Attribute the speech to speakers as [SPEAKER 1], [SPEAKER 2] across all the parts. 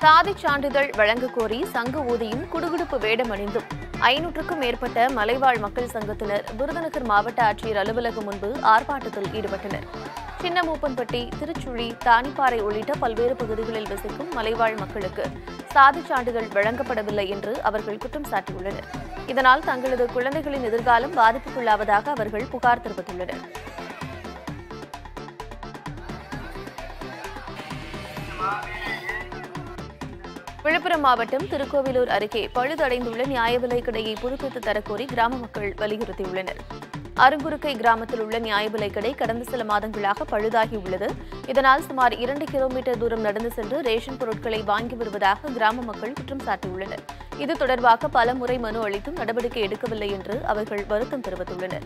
[SPEAKER 1] சாதிச் சான்றிதழ் வழங்கக் கோரி சங்க ஊதியும் குடுகுடுப்பு வேடம் அணிந்தும் ஐநூற்றுக்கும் மேற்பட்ட மலைவாழ் மக்கள் சங்கத்தினர் விருதுநகர் மாவட்ட ஆட்சியர் அலுவலகம் முன்பு ஆர்ப்பாட்டத்தில் ஈடுபட்டனர் சின்னமூப்பன்பட்டி திருச்சுழி தானிப்பாறை உள்ளிட்ட பல்வேறு பகுதிகளில் வசிக்கும் மலைவாழ் மக்களுக்கு சாதிச் சான்றிதழ் வழங்கப்படவில்லை என்று அவர்கள் குற்றம் சாட்டியுள்ளனர் இதனால் தங்களது குழந்தைகளின் எதிர்காலம் பாதிப்புக்குள்ளாவதாக அவர்கள் புகார் தெரிவித்துள்ளனர் விழுப்புரம் மாவட்டம் திருக்கோவிலூர் அருகே பழுதடைந்துள்ள நியாய விலைக் கடையை புதுப்பித்து தரக்கோரி கிராம மக்கள் வலியுறுத்தியுள்ளனர் அருங்குறுக்கை கிராமத்தில் உள்ள நியாய விலைக் கடை கடந்த சில மாதங்களாக பழுதாகியுள்ளது இதனால் சுமார் இரண்டு கிலோமீட்டர் தூரம் நடந்து சென்று ரேஷன் பொருட்களை வாங்கி வருவதாக கிராம மக்கள் குற்றம் சாட்டியுள்ளனர் இது தொடர்பாக பல முறை மனு அளித்தும் நடவடிக்கை எடுக்கவில்லை என்று அவர்கள் வருத்தம் தெரிவித்துள்ளனர்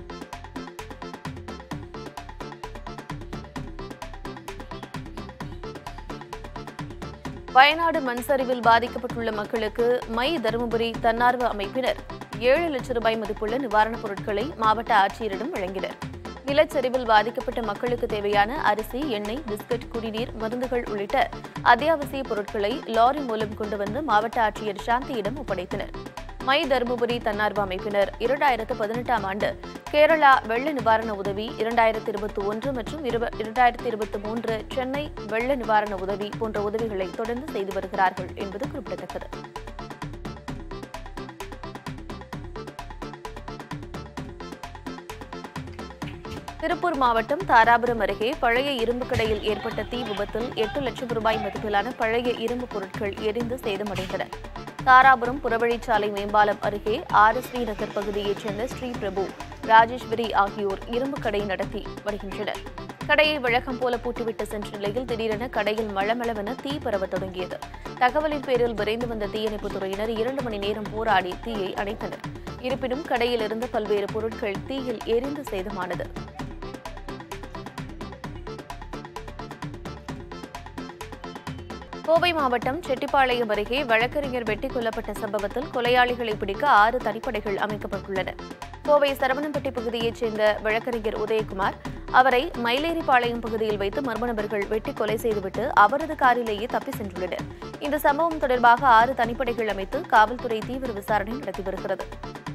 [SPEAKER 1] வயநாடு மண் சரிவில் பாதிக்கப்பட்டுள்ள மக்களுக்கு மை தருமபுரி தன்னார்வ அமைப்பினர் ஏழு லட்சம் ரூபாய் மதிப்புள்ள நிவாரணப் பொருட்களை மாவட்ட ஆட்சியரிடம் வழங்கினர் நிலச்சரிவில் பாதிக்கப்பட்ட மக்களுக்கு தேவையான அரிசி எண்ணெய் பிஸ்கட் குடிநீர் மருந்துகள் உள்ளிட்ட அத்தியாவசிய பொருட்களை லாரி மூலம் கொண்டு வந்து மாவட்ட ஆட்சியர் சாந்தியிடம் ஒப்படைத்தனர் மை தருமபுரி தன்னார்வ அமைப்பினர் இரண்டாயிரத்து பதினெட்டாம் ஆண்டு கேரளா வெள்ள நிவாரண உதவி இரண்டாயிரத்து இருபத்தி ஒன்று மற்றும் இருப- இரண்டாயிரத்து இருபத்தி மூன்று சென்னை வெள்ள நிவாரண உதவி போன்ற உதவிகளை தொடர்ந்து செய்து வருகிறார்கள் என்பது குறிப்பிடத்தக்கது திருப்பூர் மாவட்டம் தாராபுரம் அருகே பழைய இரும்பு கடையில் ஏற்பட்ட தீ விபத்தில் எட்டு லட்சம் ரூபாய் மதிப்பிலான பழைய இரும்பு பொருட்கள் எரிந்து சேதமடைந்தன தாராபுரம் புறவழிச்சாலை மேம்பாலம் அருகே ஆர்எஸ்வி நகர் பகுதியைச் சேர்ந்த ஸ்ரீ பிரபு ராஜேஸ்வரி ஆகியோர் இரும்பு கடை நடத்தி வருகின்றனர் கடையை வழக்கம் போல பூட்டிவிட்டு சென்ற நிலையில் திடீரென கடையில் மளமளவென தீ பரவத் தொடங்கியது தகவலின் பேரில் விரைந்து வந்த தீயணைப்புத் துறையினர் இரண்டு மணி நேரம் போராடி தீயை அணைத்தனர் இருப்பினும் கடையில் இருந்த பல்வேறு பொருட்கள் தீயில் எரிந்து சேதமானது கோவை மாவட்டம் செட்டிப்பாளையம் அருகே வழக்கறிஞர் வெட்டிக் கொல்லப்பட்ட சம்பவத்தில் கொலையாளிகளை பிடிக்க ஆறு தனிப்படைகள் அமைக்கப்பட்டுள்ளன கோவை சரவணம்பட்டி பகுதியைச் சேர்ந்த வழக்கறிஞர் உதயகுமார் அவரை மயிலேறிப்பாளையம் பகுதியில் வைத்து மர்ம நபர்கள் வெட்டி கொலை செய்துவிட்டு அவரது காரிலேயே தப்பி சென்றுள்ளனர் இந்த சம்பவம் தொடர்பாக ஆறு தனிப்படைகள் அமைத்து காவல்துறை தீவிர விசாரணை நடத்தி வருகிறது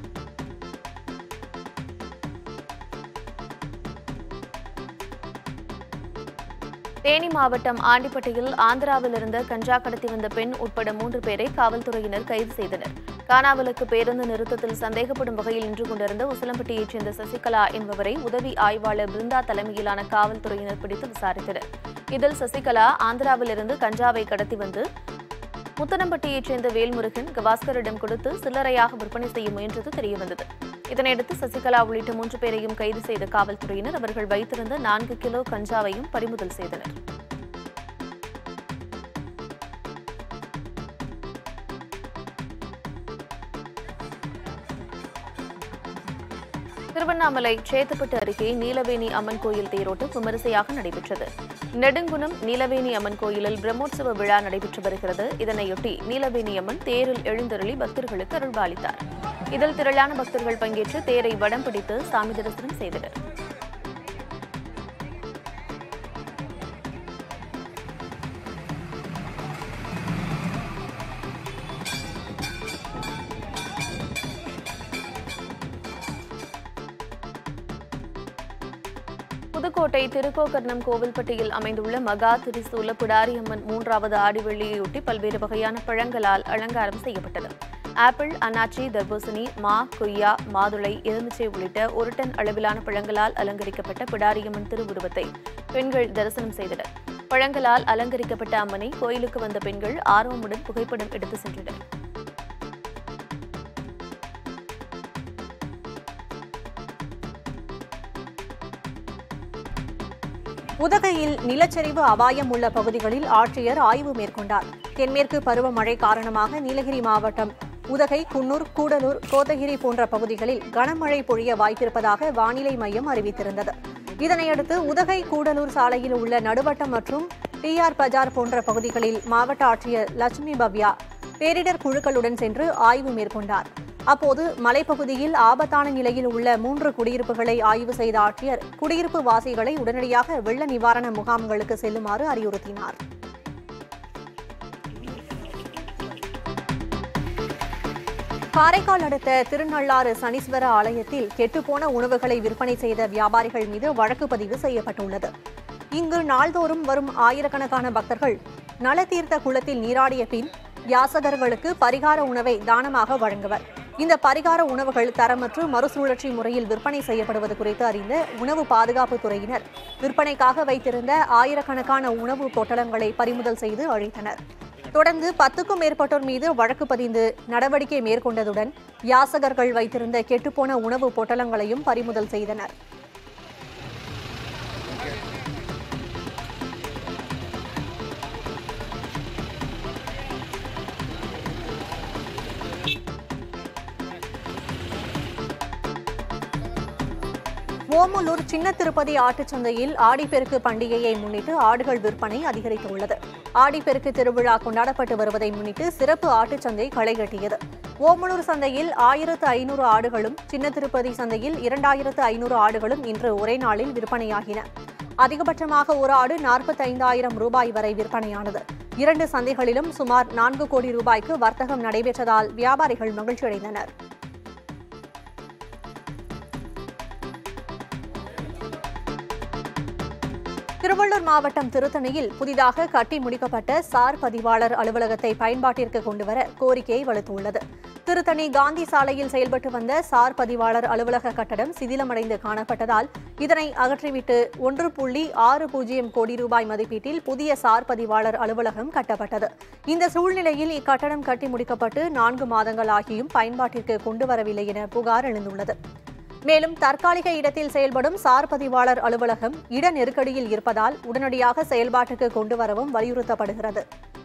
[SPEAKER 1] தேனி மாவட்டம் ஆண்டிப்பட்டியில் ஆந்திராவில் இருந்த கஞ்சா கடத்தி வந்த பெண் உட்பட மூன்று பேரை காவல்துறையினர் கைது செய்தனர் கானாவிலுக்கு பேருந்து நிறுத்தத்தில் சந்தேகப்படும் வகையில் நின்று கொண்டிருந்த உசிலம்பட்டியைச் சேர்ந்த சசிகலா என்பவரை உதவி ஆய்வாளர் பிருந்தா தலைமையிலான காவல்துறையினர் பிடித்து விசாரித்தனர் இதில் சசிகலா ஆந்திராவிலிருந்து கஞ்சாவை கடத்தி வந்து முத்தனம்பட்டியைச் சேர்ந்த வேல்முருகன் கவாஸ்கரிடம் கொடுத்து சில்லறையாக விற்பனை செய்ய முயன்றது தெரியவந்தது இதனையடுத்து சசிகலா உள்ளிட்ட மூன்று பேரையும் கைது செய்த காவல்துறையினர் அவர்கள் வைத்திருந்த நான்கு கிலோ கஞ்சாவையும் பறிமுதல் செய்தனர் திருவண்ணாமலை சேத்துப்பட்டு அருகே நீலவேணி அம்மன் கோயில் தேரோட்டம் விமரிசையாக நடைபெற்றது நெடுங்குணம் நீலவேணி அம்மன் கோயிலில் பிரம்மோற்சவ விழா நடைபெற்று வருகிறது இதனையொட்டி நீலவேணி அம்மன் தேரில் எழுந்தருளி பக்தர்களுக்கு அருள்பாலித்தார் இதில் திரளான பக்தர்கள் பங்கேற்று தேரை வடம் பிடித்து சாமி தரிசனம் செய்தனர் புதுக்கோட்டை திருக்கோக்கர்ணம் கோவில்பட்டியில் அமைந்துள்ள மகா திரிசூல பிடாரியம்மன் மூன்றாவது ஆடிவெள்ளியையொட்டி பல்வேறு வகையான பழங்களால் அலங்காரம் செய்யப்பட்டது ஆப்பிள் அன்னாச்சி தர்பூசணி மா கொய்யா மாதுளை எலுமிச்சை உள்ளிட்ட ஒரு டன் அளவிலான பழங்களால் அலங்கரிக்கப்பட்ட பிடாரியம்மன் திருவுருவத்தை பெண்கள் தரிசனம் செய்தனர் பழங்களால் அலங்கரிக்கப்பட்ட அம்மனை கோயிலுக்கு வந்த பெண்கள் ஆர்வமுடன் புகைப்படம் எடுத்து சென்றனர்
[SPEAKER 2] உதகையில் நிலச்சரிவு அபாயம் உள்ள பகுதிகளில் ஆட்சியர் ஆய்வு மேற்கொண்டார் தென்மேற்கு பருவமழை காரணமாக நீலகிரி மாவட்டம் உதகை குன்னூர் கூடலூர் கோத்தகிரி போன்ற பகுதிகளில் கனமழை பொழிய வாய்ப்பிருப்பதாக வானிலை மையம் அறிவித்திருந்தது இதனையடுத்து உதகை கூடலூர் சாலையில் உள்ள நடுவட்டம் மற்றும் டிஆர் பஜார் போன்ற பகுதிகளில் மாவட்ட ஆட்சியர் லட்சுமி பவ்யா பேரிடர் குழுக்களுடன் சென்று ஆய்வு மேற்கொண்டார் அப்போது மலைப்பகுதியில் ஆபத்தான நிலையில் உள்ள மூன்று குடியிருப்புகளை ஆய்வு செய்த ஆட்சியர் குடியிருப்பு வாசிகளை உடனடியாக வெள்ள நிவாரண முகாம்களுக்கு செல்லுமாறு அறிவுறுத்தினார் காரைக்கால் அடுத்த திருநள்ளாறு சனீஸ்வர ஆலயத்தில் கெட்டுப்போன உணவுகளை விற்பனை செய்த வியாபாரிகள் மீது வழக்கு பதிவு செய்யப்பட்டுள்ளது இங்கு நாள்தோறும் வரும் ஆயிரக்கணக்கான பக்தர்கள் நலதீர்த்த குளத்தில் நீராடிய பின் யாசகர்களுக்கு பரிகார உணவை தானமாக வழங்குவர் இந்த பரிகார உணவுகள் தரமற்று மறுசுழற்சி முறையில் விற்பனை செய்யப்படுவது குறித்து அறிந்த உணவு பாதுகாப்பு துறையினர் விற்பனைக்காக வைத்திருந்த ஆயிரக்கணக்கான உணவு பொட்டலங்களை பறிமுதல் செய்து அழித்தனர் தொடர்ந்து பத்துக்கும் மேற்பட்டோர் மீது வழக்கு பதிந்து நடவடிக்கை மேற்கொண்டதுடன் யாசகர்கள் வைத்திருந்த கெட்டுப்போன உணவு பொட்டலங்களையும் பறிமுதல் செய்தனர் ஓமலூர் சின்ன திருப்பதி ஆட்டுச் சந்தையில் ஆடிப்பெருக்கு பண்டிகையை முன்னிட்டு ஆடுகள் விற்பனை அதிகரித்துள்ளது ஆடிப்பெருக்கு திருவிழா கொண்டாடப்பட்டு வருவதை முன்னிட்டு சிறப்பு ஆட்டுச் சந்தை களைகட்டியது ஓமலூர் சந்தையில் ஆயிரத்து ஐநூறு ஆடுகளும் சின்ன திருப்பதி சந்தையில் இரண்டாயிரத்து ஐநூறு ஆடுகளும் இன்று ஒரே நாளில் விற்பனையாகின அதிகபட்சமாக ஒரு ஆடு நாற்பத்தைந்தாயிரம் ரூபாய் வரை விற்பனையானது இரண்டு சந்தைகளிலும் சுமார் நான்கு கோடி ரூபாய்க்கு வர்த்தகம் நடைபெற்றதால் வியாபாரிகள் மகிழ்ச்சியடைந்தனர் திருவள்ளூர் மாவட்டம் திருத்தணியில் புதிதாக கட்டி முடிக்கப்பட்ட சார் பதிவாளர் அலுவலகத்தை பயன்பாட்டிற்கு கொண்டுவர கோரிக்கையை வலுத்துள்ளது திருத்தணி காந்தி சாலையில் செயல்பட்டு வந்த சார் பதிவாளர் அலுவலக கட்டடம் சிதிலமடைந்து காணப்பட்டதால் இதனை அகற்றிவிட்டு ஒன்று புள்ளி ஆறு பூஜ்ஜியம் கோடி ரூபாய் மதிப்பீட்டில் புதிய சார் பதிவாளர் அலுவலகம் கட்டப்பட்டது இந்த சூழ்நிலையில் இக்கட்டடம் கட்டி முடிக்கப்பட்டு நான்கு மாதங்கள் ஆகியும் பயன்பாட்டிற்கு கொண்டு வரவில்லை என புகார் எழுந்துள்ளது மேலும் தற்காலிக இடத்தில் செயல்படும் சார் பதிவாளர் அலுவலகம் இட நெருக்கடியில் இருப்பதால் உடனடியாக செயல்பாட்டுக்கு கொண்டு வரவும் வலியுறுத்தப்படுகிறது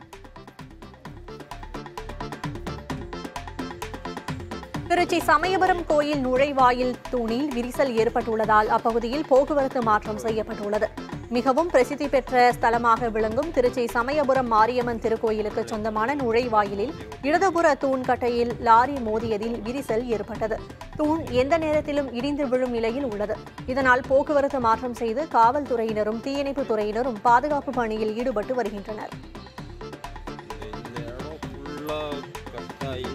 [SPEAKER 2] திருச்சி சமயபுரம் கோயில் நுழைவாயில் தூணில் விரிசல் ஏற்பட்டுள்ளதால் அப்பகுதியில் போக்குவரத்து மாற்றம் செய்யப்பட்டுள்ளது மிகவும் பிரசித்தி பெற்ற ஸ்தலமாக விளங்கும் திருச்சி சமயபுரம் மாரியம்மன் திருக்கோயிலுக்கு சொந்தமான நுழைவாயிலில் இடதுபுற தூண் கட்டையில் லாரி மோதியதில் விரிசல் ஏற்பட்டது தூண் எந்த நேரத்திலும் இடிந்து விழும் நிலையில் உள்ளது இதனால் போக்குவரத்து மாற்றம் செய்து காவல்துறையினரும் தீயணைப்பு துறையினரும் பாதுகாப்பு பணியில் ஈடுபட்டு வருகின்றனர்
[SPEAKER 3] இந்த இடம் ஃபுல்லாக கட்டாயி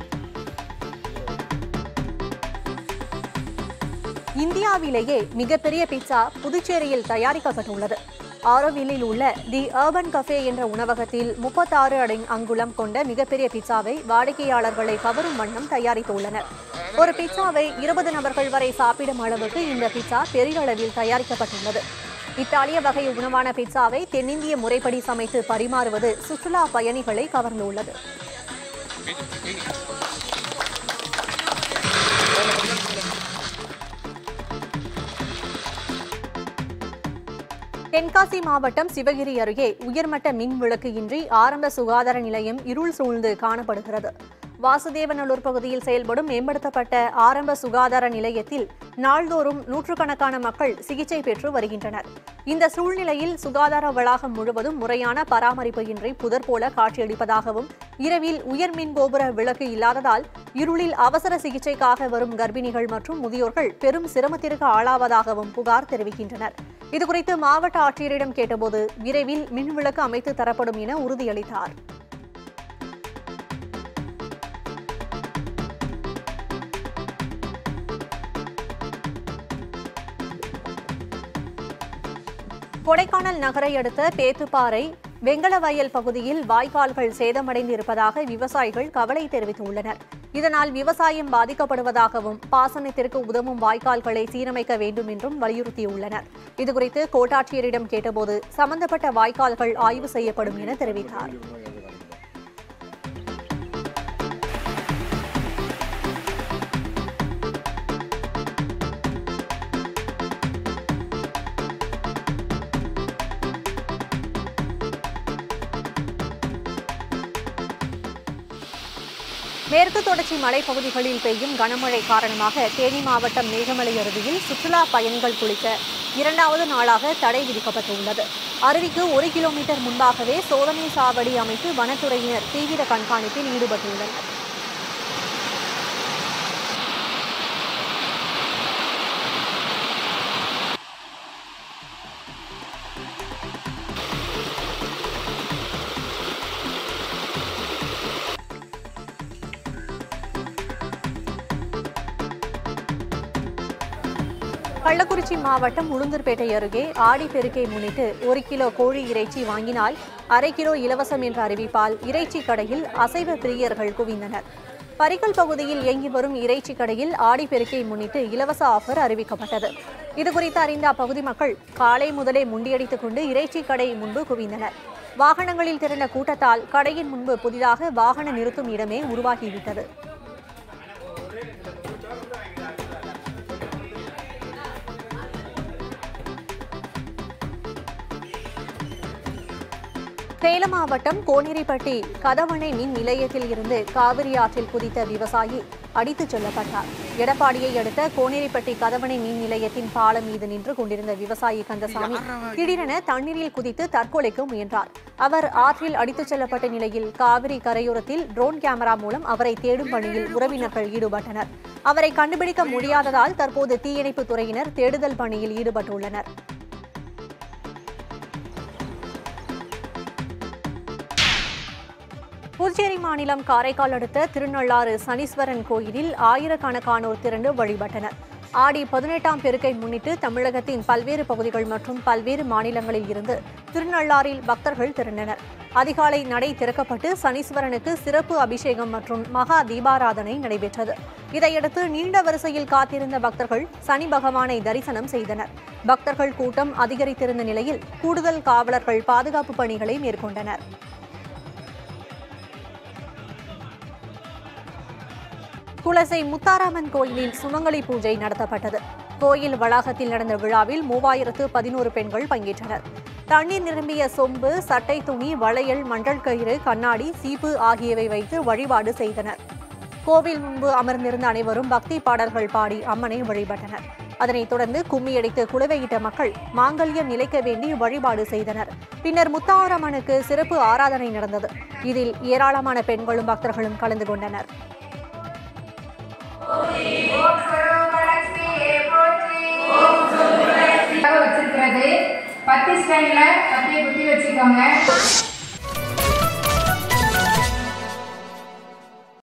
[SPEAKER 2] இந்தியாவிலேயே மிகப்பெரிய பிட்சா புதுச்சேரியில் தயாரிக்கப்பட்டுள்ளது ஆரோவில்லில் உள்ள தி அர்பன் கஃபே என்ற உணவகத்தில் முப்பத்தாறு அடி அங்குலம் கொண்ட மிகப்பெரிய பிட்சாவை வாடிக்கையாளர்களை கவரும் வண்ணம் தயாரித்துள்ளனர் ஒரு பிட்சாவை இருபது நபர்கள் வரை சாப்பிடும் அளவுக்கு இந்த பிட்சா பெரிய அளவில் தயாரிக்கப்பட்டுள்ளது இத்தாலிய வகை உணவான பிட்சாவை தென்னிந்திய முறைப்படி சமைத்து பரிமாறுவது சுற்றுலா பயணிகளை கவர்ந்துள்ளது தென்காசி மாவட்டம் சிவகிரி அருகே உயர்மட்ட மின் விளக்கு இன்றி ஆரம்ப சுகாதார நிலையம் இருள் சூழ்ந்து காணப்படுகிறது வாசுதேவநல்லூர் பகுதியில் செயல்படும் மேம்படுத்தப்பட்ட ஆரம்ப சுகாதார நிலையத்தில் நாள்தோறும் நூற்றுக்கணக்கான மக்கள் சிகிச்சை பெற்று வருகின்றனர் இந்த சூழ்நிலையில் சுகாதார வளாகம் முழுவதும் முறையான பராமரிப்பு இன்றி புதர் போல காட்சியளிப்பதாகவும் இரவில் உயர் மின் கோபுர விளக்கு இல்லாததால் இருளில் அவசர சிகிச்சைக்காக வரும் கர்ப்பிணிகள் மற்றும் முதியோர்கள் பெரும் சிரமத்திற்கு ஆளாவதாகவும் புகார் தெரிவிக்கின்றனர் இதுகுறித்து மாவட்ட ஆட்சியரிடம் கேட்டபோது விரைவில் மின் விளக்கு அமைத்து தரப்படும் என உறுதியளித்தார் கொடைக்கானல் நகரை அடுத்த பேத்துப்பாறை வெங்கலவயல் பகுதியில் வாய்க்கால்கள் சேதமடைந்து இருப்பதாக விவசாயிகள் கவலை தெரிவித்துள்ளனர் இதனால் விவசாயம் பாதிக்கப்படுவதாகவும் பாசனத்திற்கு உதவும் வாய்க்கால்களை சீரமைக்க வேண்டும் என்றும் வலியுறுத்தியுள்ளனர் இதுகுறித்து கோட்டாட்சியரிடம் கேட்டபோது சம்பந்தப்பட்ட வாய்க்கால்கள் ஆய்வு செய்யப்படும் என தெரிவித்தார் மேற்கு தொடர்ச்சி மலைப்பகுதிகளில் பெய்யும் கனமழை காரணமாக தேனி மாவட்டம் மேகமலை அருவியில் சுற்றுலா பயணிகள் குளிக்க இரண்டாவது நாளாக தடை விதிக்கப்பட்டுள்ளது அருவிக்கு ஒரு கிலோமீட்டர் முன்பாகவே சோதனை சாவடி அமைத்து வனத்துறையினர் தீவிர கண்காணிப்பில் ஈடுபட்டுள்ளனர் கள்ளக்குறிச்சி மாவட்டம் உளுந்தூர்பேட்டை அருகே ஆடிப்பெருக்கை முன்னிட்டு ஒரு கிலோ கோழி இறைச்சி வாங்கினால் அரை கிலோ இலவசம் என்ற அறிவிப்பால் இறைச்சி கடையில் அசைவ பிரியர்கள் குவிந்தனர் பரிக்கல் பகுதியில் இயங்கி வரும் இறைச்சி கடையில் ஆடிப்பெருக்கை முன்னிட்டு இலவச ஆஃபர் அறிவிக்கப்பட்டது இதுகுறித்து அறிந்த அப்பகுதி மக்கள் காலை முதலே முண்டியடித்துக் கொண்டு இறைச்சி கடை முன்பு குவிந்தனர் வாகனங்களில் திரண்ட கூட்டத்தால் கடையின் முன்பு புதிதாக வாகன நிறுத்தும் இடமே உருவாகிவிட்டது சேலம் மாவட்டம் கோனேரிப்பட்டி கதவணை மின் நிலையத்தில் இருந்து காவிரி ஆற்றில் குதித்த விவசாயி அடித்துச் செல்லப்பட்டார் எடப்பாடியை அடுத்த கோனேரிப்பட்டி கதவணை மின் நிலையத்தின் பாலம் மீது நின்று கொண்டிருந்த விவசாயி கந்தசாமி திடீரென தண்ணீரில் குதித்து தற்கொலைக்கு முயன்றார் அவர் ஆற்றில் அடித்துச் செல்லப்பட்ட நிலையில் காவிரி கரையோரத்தில் ட்ரோன் கேமரா மூலம் அவரை தேடும் பணியில் உறவினர்கள் ஈடுபட்டனர் அவரை கண்டுபிடிக்க முடியாததால் தற்போது தீயணைப்புத் துறையினர் தேடுதல் பணியில் ஈடுபட்டுள்ளனர் புதுச்சேரி மாநிலம் காரைக்கால் அடுத்த திருநள்ளாறு சனீஸ்வரன் கோயிலில் ஆயிரக்கணக்கானோர் திரண்டு வழிபட்டனர் ஆடி பதினெட்டாம் பெருக்கை முன்னிட்டு தமிழகத்தின் பல்வேறு பகுதிகள் மற்றும் பல்வேறு மாநிலங்களில் இருந்து திருநள்ளாறில் பக்தர்கள் திரண்டனர் அதிகாலை நடை திறக்கப்பட்டு சனீஸ்வரனுக்கு சிறப்பு அபிஷேகம் மற்றும் மகா தீபாராதனை நடைபெற்றது இதையடுத்து நீண்ட வரிசையில் காத்திருந்த பக்தர்கள் சனி பகவானை தரிசனம் செய்தனர் பக்தர்கள் கூட்டம் அதிகரித்திருந்த நிலையில் கூடுதல் காவலர்கள் பாதுகாப்பு பணிகளை மேற்கொண்டனர் குலசை முத்தாராமன் கோயிலில் சுமங்கலி பூஜை நடத்தப்பட்டது கோயில் வளாகத்தில் நடந்த விழாவில் மூவாயிரத்து பதினோரு பெண்கள் பங்கேற்றனர் தண்ணீர் நிரம்பிய சொம்பு சட்டை துணி வளையல் மஞ்சள் கயிறு கண்ணாடி சீப்பு ஆகியவை வைத்து வழிபாடு செய்தனர் கோவில் முன்பு அமர்ந்திருந்த அனைவரும் பக்தி பாடல்கள் பாடி அம்மனை வழிபட்டனர் அதனைத் தொடர்ந்து கும்மியடித்து குழுவையிட்ட மக்கள் மாங்கல்யம் நிலைக்க வேண்டி வழிபாடு செய்தனர் பின்னர் முத்தாரம்மனுக்கு சிறப்பு ஆராதனை நடந்தது இதில் ஏராளமான பெண்களும் பக்தர்களும் கலந்து கொண்டனர்
[SPEAKER 4] வச்சிருக்கிறது பத்து ஸ்டாண்ட்ல பத்தியை குத்தி வச்சுக்கோங்க